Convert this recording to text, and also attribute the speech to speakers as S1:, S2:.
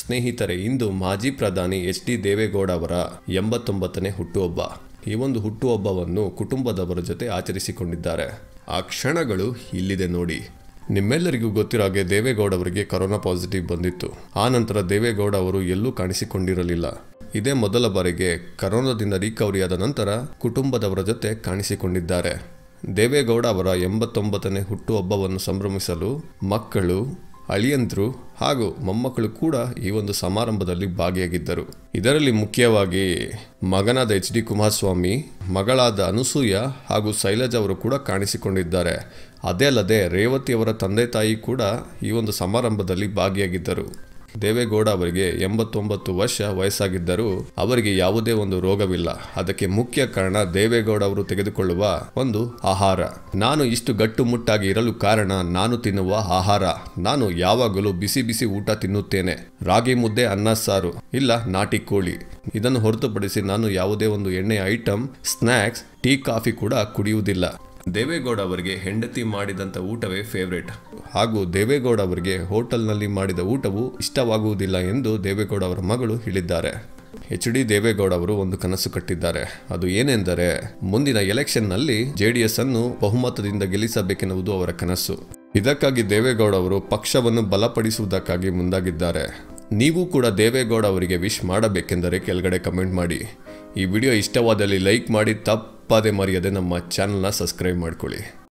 S1: ಸ್ನೇಹಿತರೆ ಇಂದು ಮಾಜಿ ಪ್ರಧಾನಿ ಎಚ್ ಡಿ ದೇವೇಗೌಡ ಅವರ ಎಂಬತ್ತೊಂಬತ್ತನೇ ಹುಟ್ಟುಹಬ್ಬ ಈ ಒಂದು ಹುಟ್ಟುಹಬ್ಬವನ್ನು ಕುಟುಂಬದವರ ಜೊತೆ ಆಚರಿಸಿಕೊಂಡಿದ್ದಾರೆ ಆ ಕ್ಷಣಗಳು ಇಲ್ಲಿದೆ ನೋಡಿ ನಿಮ್ಮೆಲ್ಲರಿಗೂ ಗೊತ್ತಿರೋ ಹಾಗೆ ದೇವೇಗೌಡ ಅವರಿಗೆ ಕೊರೋನಾ ಪಾಸಿಟಿವ್ ಬಂದಿತ್ತು ಆ ನಂತರ ದೇವೇಗೌಡ ಅವರು ಎಲ್ಲೂ ಕಾಣಿಸಿಕೊಂಡಿರಲಿಲ್ಲ ಇದೇ ಮೊದಲ ಬಾರಿಗೆ ಕರೋನಾದಿಂದ ರಿಕವರಿ ಆದ ನಂತರ ಕುಟುಂಬದವರ ಜೊತೆ ಕಾಣಿಸಿಕೊಂಡಿದ್ದಾರೆ ದೇವೇಗೌಡ ಅವರ ಎಂಬತ್ತೊಂಬತ್ತನೇ ಹುಟ್ಟುಹಬ್ಬವನ್ನು ಸಂಭ್ರಮಿಸಲು ಮಕ್ಕಳು ಅಳಿಯಂದ್ರು ಹಾಗೂ ಮೊಮ್ಮಕ್ಕಳು ಕೂಡ ಈ ಒಂದು ಸಮಾರಂಭದಲ್ಲಿ ಭಾಗಿಯಾಗಿದ್ದರು ಇದರಲ್ಲಿ ಮುಖ್ಯವಾಗಿ ಮಗನಾದ ಎಚ್ ಡಿ ಕುಮಾರಸ್ವಾಮಿ ಮಗಳಾದ ಅನುಸೂಯ ಹಾಗೂ ಶೈಲಜಾ ಅವರು ಕೂಡ ಕಾಣಿಸಿಕೊಂಡಿದ್ದಾರೆ ಅದೇ ಅಲ್ಲದೆ ರೇವತಿ ಅವರ ತಂದೆ ತಾಯಿ ಕೂಡ ಈ ಒಂದು ಸಮಾರಂಭದಲ್ಲಿ ಭಾಗಿಯಾಗಿದ್ದರು ದೇವೇಗೌಡ ಅವರಿಗೆ ಎಂಬತ್ತೊಂಬತ್ತು ವರ್ಷ ವಯಸ್ಸಾಗಿದ್ದರೂ ಅವರಿಗೆ ಯಾವುದೇ ಒಂದು ರೋಗವಿಲ್ಲ ಅದಕ್ಕೆ ಮುಖ್ಯ ಕಾರಣ ದೇವೇಗೌಡ ಅವರು ತೆಗೆದುಕೊಳ್ಳುವ ಒಂದು ಆಹಾರ ನಾನು ಇಷ್ಟು ಗಟ್ಟುಮುಟ್ಟಾಗಿ ಇರಲು ಕಾರಣ ನಾನು ತಿನ್ನುವ ಆಹಾರ ನಾನು ಯಾವಾಗಲೂ ಬಿಸಿ ಬಿಸಿ ಊಟ ತಿನ್ನುತ್ತೇನೆ ರಾಗಿ ಮುದ್ದೆ ಅನ್ನ ಸಾರು ಇಲ್ಲ ನಾಟಿ ಕೋಳಿ ಇದನ್ನು ಹೊರತುಪಡಿಸಿ ನಾನು ಯಾವುದೇ ಒಂದು ಎಣ್ಣೆಯ ಐಟಮ್ ಸ್ನ್ಯಾಕ್ಸ್ ಟೀ ಕಾಫಿ ಕೂಡ ಕುಡಿಯುವುದಿಲ್ಲ ದೇವೇಗೌಡ ಅವರಿಗೆ ಹೆಂಡತಿ ಮಾಡಿದಂಥ ಊಟವೇ ಫೇವ್ರೇಟ್ ಹಾಗೂ ದೇವೇಗೌಡ ಅವರಿಗೆ ಹೋಟೆಲ್ನಲ್ಲಿ ಮಾಡಿದ ಊಟವು ಇಷ್ಟವಾಗುವುದಿಲ್ಲ ಎಂದು ದೇವೇಗೌಡ ಅವರ ಮಗಳು ಹೇಳಿದ್ದಾರೆ ಎಚ್ ಡಿ ದೇವೇಗೌಡ ಅವರು ಒಂದು ಕನಸು ಕಟ್ಟಿದ್ದಾರೆ ಅದು ಏನೆಂದರೆ ಮುಂದಿನ ಎಲೆಕ್ಷನ್ನಲ್ಲಿ ಜೆ ಡಿ ಎಸ್ ಅನ್ನು ಬಹುಮತದಿಂದ ಗೆಲ್ಲಿಸಬೇಕೆನ್ನುವುದು ಅವರ ಕನಸು ಇದಕ್ಕಾಗಿ ದೇವೇಗೌಡ ಅವರು ಪಕ್ಷವನ್ನು ಬಲಪಡಿಸುವುದಕ್ಕಾಗಿ ಮುಂದಾಗಿದ್ದಾರೆ ನೀವು ಕೂಡ ದೇವೇಗೌಡ ಅವರಿಗೆ ವಿಶ್ ಮಾಡಬೇಕೆಂದರೆ ಕೆಳಗಡೆ ಕಮೆಂಟ್ ಮಾಡಿ ಈ ವಿಡಿಯೋ ಇಷ್ಟವಾದಲ್ಲಿ ಲೈಕ್ ಮಾಡಿ ತಪ್ಪದೆ ಮರೆಯದೆ ನಮ್ಮ ಚಾನಲ್ನ ಸಬ್ಸ್ಕ್ರೈಬ್ ಮಾಡ್ಕೊಳ್ಳಿ